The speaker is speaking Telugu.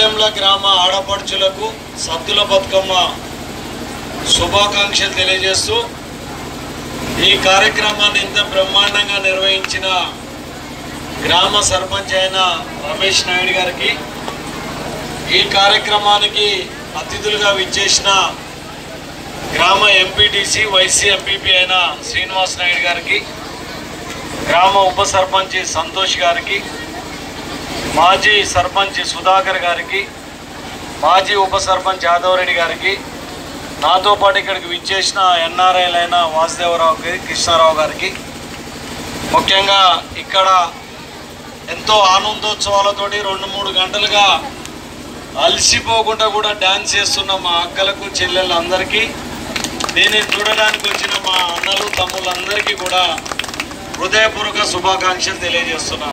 ఎర్రవెంల గ్రామ ఆడపడుచులకు సద్దుల బతుకమ్మ శుభాకాంక్షలు తెలియజేస్తూ ఈ కార్యక్రమాన్ని ఇంత బ్రహ్మాండంగా నిర్వహించిన గ్రామ సర్పంచ్ అయిన రమేష్ నాయుడు గారికి ఈ కార్యక్రమానికి అతిథులుగా విచ్చేసిన గ్రామ ఎంపీటీసీ వైసీ ఎంపీపీ అయిన శ్రీనివాస్ నాయుడు గారికి గ్రామ ఉప సర్పంచ్ సంతోష్ గారికి మాజీ సర్పంచ్ సుధాకర్ గారికి మాజీ ఉప సర్పంచ్ యాదవరెడ్డి గారికి నాతో పాటు ఇక్కడికి విచ్చేసిన ఎన్ఆర్ఐలైన వాసుదేవరావు గారి కృష్ణారావు గారికి ముఖ్యంగా ఇక్కడ ఎంతో ఆనందోత్సవాలతోటి రెండు మూడు గంటలుగా అలసిపోకుండా కూడా డ్యాన్స్ చేస్తున్న మా అక్కలకు చెల్లెళ్ళందరికీ దీన్ని చూడడానికి వచ్చిన మా అన్నలు తమ్ముళ్ళందరికీ కూడా హృదయపూర్వక శుభాకాంక్షలు తెలియజేస్తున్నాను